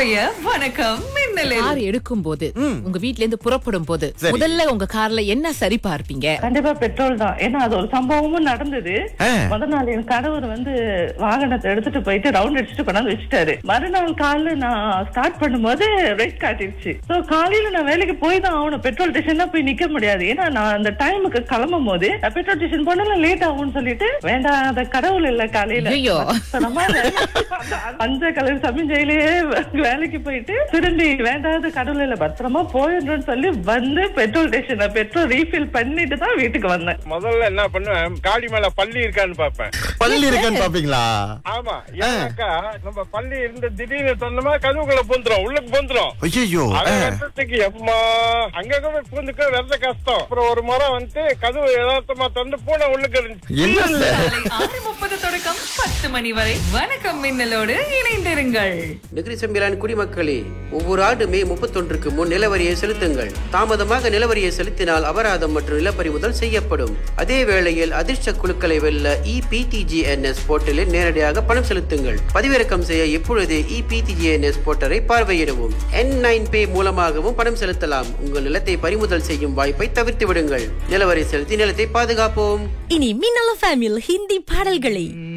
இன்றைய வணக்கம் மின்னலில் கார் எடுக்கும் போது உங்க வீட்ல இருந்து புறப்படும் போது சரி. முதல்ல உங்க கார்ல என்ன சரி பார்ப்பீங்க கண்டிப்பா பெட்ரோல் தான் ஏன்னா அது ஒரு சம்பவமும் நடந்தது ஆ. முத நாள் என் கணவர் வந்து வாகனத்தை எடுத்துட்டு போயிட்டு ரவுண்ட் அடிச்சுட்டு கொண்டாந்து வச்சுட்டாரு மறுநாள் காலைல நான் ஸ்டார்ட் பண்ணும்போது ரெட் காட்டிருச்சு சோ காலையில நான் வேலைக்கு போய் தான் ஆகணும் பெட்ரோல் ஸ்டேஷன்ல போய் நிக்க முடியாது ஏன்னா நான் அந்த டைமுக்கு கிளம்பும் போது நான் பெட்ரோல் ஸ்டேஷன் போனால லேட் ஆகும்னு சொல்லிட்டு வேண்டாம் அந்த கடவுள் இல்ல காலையில ஐயோ. பத்திரமா அந்த கலர் சமைஞ்சையிலேயே வேலைக்கு போயிட்டு திரும்பி வேண்டாத கடவுள் இல்ல பத்திரமா போயிடுறேன்னு சொல்லி வந்து பெட்ரோல் ஸ்டேஷன்ல பெட்ரோல் ரீஃபில் பண்ணிட்டு தான் வீட்டுக்கு வந்தேன் முதல்ல என்ன பண்ணுவேன் காடி மேல பள்ளி இருக்கான்னு பாப்பேன் பள்ளி இருக்கான்னு பாப்பீங்களா ஆமா ஏன்னாக்கா நம்ம பள்ளி இருந்து திடீர்னு சொன்னோமா கதவுக்குள்ள பூந்துரும் உள்ளுக்கு பூந்துரும் ஐயோ அகத்துக்கு எம்மா அங்கங்க போய் பூந்துக்க வெறத கஷ்டம் அப்புறம் ஒரு முறை வந்து கதவு யதார்த்தமா திறந்து பூனை உள்ளுக்கு இருந்துச்சு என்ன சார் காலை ஆறு முப்பது தொடக்கம் பத்து மணி வரை வணக்கம் மின்னலோடு இணைந்திருங்கள் நெகிரி செம்பிலான் குடிமக்களே ஒவ்வொரு ஆண்டு மே முப்பத்தொன்றுக்கு முன் நிலவரியை செலுத்துங்கள் தாமதமாக நிலவரியை செலுத்தினால் அபராதம் மற்றும் நிலப்பறிமுதல் செய்யப்படும் அதே வேளையில் அதிர்ஷ்ட குழுக்களை வெல்ல இபிடிஜிஎன்எஸ் போர்ட்டலில் நேரடியாக பணம் செலுத்துங்கள் பதிவிறக்கம் செய்ய இப்பொழுதே இபிடிஜிஎன்எஸ் போர்ட்டலை பார்வையிடவும் என் நைன் பே மூலமாகவும் பணம் செலுத்தலாம் உங்கள் நிலத்தை பறிமுதல் செய்யும் வாய்ப்பை தவிர்த்து விடுங்கள் நிலவரி செலுத்தி நிலத்தை பாதுகாப்போம் இனி மின்னல ஃபேமியில் ஹிந்தி பாடல்களை